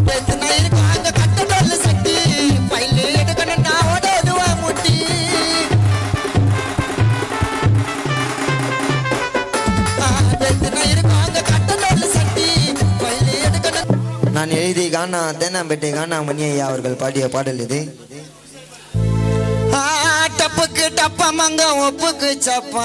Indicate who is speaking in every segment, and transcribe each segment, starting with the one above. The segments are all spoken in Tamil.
Speaker 1: டென்ஷனா இருக்கும் அங்க கட்ட டொல்லு சட்டி ஃபைல் எடுக்கணும் நான் ஓடுவா முட்டி டென்ஷனா இருக்கும் அங்க கட்ட டொல்லு சட்டி ஃபைல் எடுக்கணும்
Speaker 2: நான் எழுதி கானா தேனாம்பேட்டை கானா மணி ஐயா அவர்கள் பாடிய பாடல் இது
Speaker 1: ஆ, டப்புக்கு டப்பமங்க ஒப்புக்கு சப்ப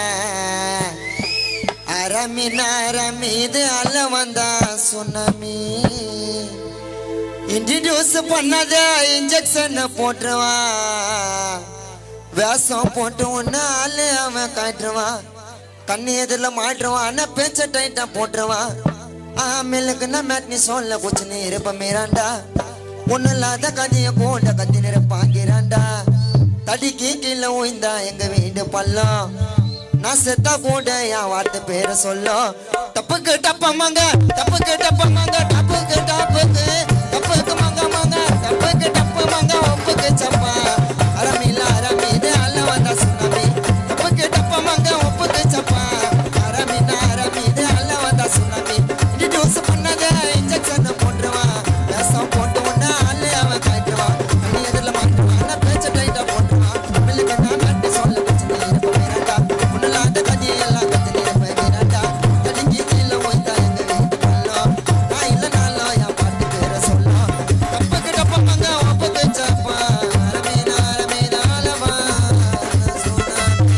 Speaker 1: அரமின அரமி இது அல்ல வந்தா சுனமி இன்ட்ரடியூஸ் பண்ணத இன்ஜெக்ஷன் போட்டுருவான் வேஷம் போட்டு ஒன்று ஆளு அவன் காட்டுருவான் கண்ணு எதிரில் மாட்டுருவான் ஆனால் பேச்ச டைட்டா போட்டுருவான் ஆமிலுக்குன்னா மேட்னி சொல்ல குச்சின்னு இருப்ப மீறாண்டா ஒன்றும் இல்லாத கதையை கூட கத்தி நிரப்பாங்கிறாண்டா தடிக்கு கீழே ஓய்ந்தா எங்க வீடு பள்ளம் நான் செத்தா கூட என் வார்த்தை பேரை சொல்லும் தப்புக்கு டப்பமாங்க தப்புக்கு டப்பமாங்க டப்புக்கு டப்புக்கு தப்புக்கு மங்க மங்க தப்புக்கு டப்பு மங்க ஒப்புக்கு சப்பா அரமில்ல அரமி இது அல்ல வந்தா சுனாமி தப்புக்கு டப்பமாங்க ஒப்புக்கு சப்பா அரமின அரமி இது அல்ல வந்தா சுனாமி இன்ட்ரடியூஸ் பண்ணத இன்ஜெக்ஷன் போட்டுருவான் வேஷம் போட்டு ஒண்ணு ஆளு அவன் காட்டுவான் நீ எதிரில் மாட்டுவான் ஆனா பேச்ச டைட்டா போட்டுருவான் மில்லுக்கு நான் நட்டு சொல்ல வச்சு நீ இருப்ப வேறாண்டா முன்னலாத கதையெல்லாம் கத்து நீ இருப்ப வேறாண்டா தடிக்கு கீழே ஓய்ந்தா எங்க வீட்டு பள்ளம் நான் இல்லைனாலும் என் பாட்டு பேரை சொல்லும் தப்புக்கு டப்பமாங்க ஒப்புக்கு சப்பா அரமீனா அரமீனா அலவா சுனாமி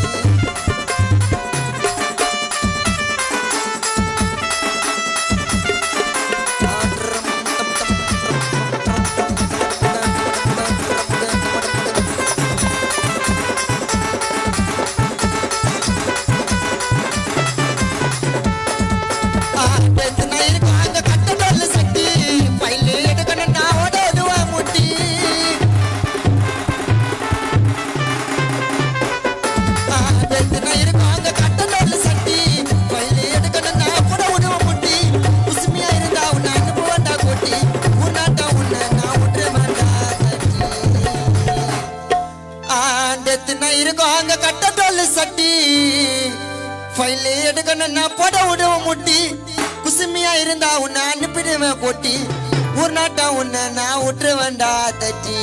Speaker 1: இருக்கும் அங்க கட்ட டோல் சட்டி ஃபைல் எடுக்கணும் நான் போட விடுவேன் முட்டி குசுமியா இருந்தா உன்னை அனுப்பிடுவேன் கொட்டி ஊர் நாட்டா உன்னை நான் விட்டுருவேன்டா தட்டி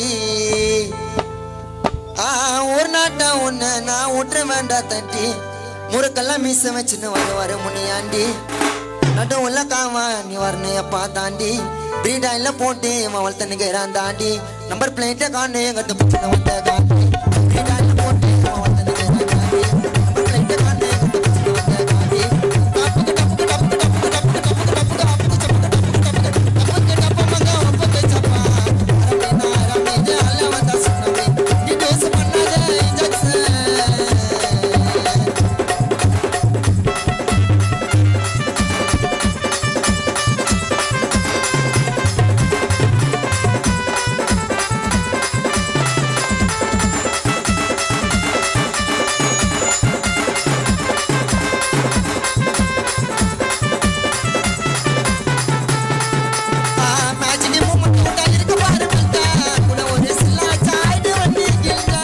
Speaker 1: ஆ ஒரு நாட்டா உன்னை நான் விட்டுற வேண்டாம் தட்டி முறுக்கெல்லாம் மீச வச்சுன்னு வர வர முனியாண்டி நடுவுல காவா நீ வரணும் எப்பா தாண்டி பிரீடாயில போட்டு இவன் வளர்த்த நிற்கிறான் தாண்டி நம்பர் பிளேட்டை காணு எங்கிட்ட பிடிச்சிட்டு வந்த காண்டி பிரீடாயில போட்டு இவன் வளர்த்த நிற்கிறான் தாண்டி நம்பர் பிளேட்டை காணு எங்கிட்ட பிடிச்சிட்டு வந்த காண்டி டப்புக்கு டப்புக்கு டப்புக்கு டப்புக்கு டப்புக்கு டப்புக்கு டப்புக்கு டப்புக்கு டப்புக்கு டப்புக்கு டப்புக்கு டப்பமங்க ஒப்புக்கு சப்பா அரமினா அரமிது அல்ல வந்தா சுனமி டிடோஸ் பண்ணாத இன்ஜெக்ஷன் மேஜினி மூமெண்ட் கூட இருக்க பாரு கல்தா கூட ஒரு சில்லா சாய்டு வந்து கில்தா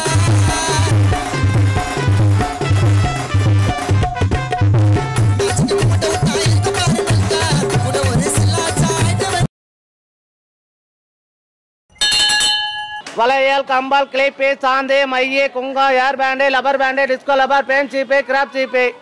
Speaker 1: மேஜினி மூமெண்ட் கூட இருக்க பாரு கல்தா கூட ஒரு சில்லா சாய்டு வந்து
Speaker 3: வளையல் கம்பால் கிளிப்பு சாந்து மைய குங்கா air band rubber band disco rubber band சீப்பு கிராப் சீப்பு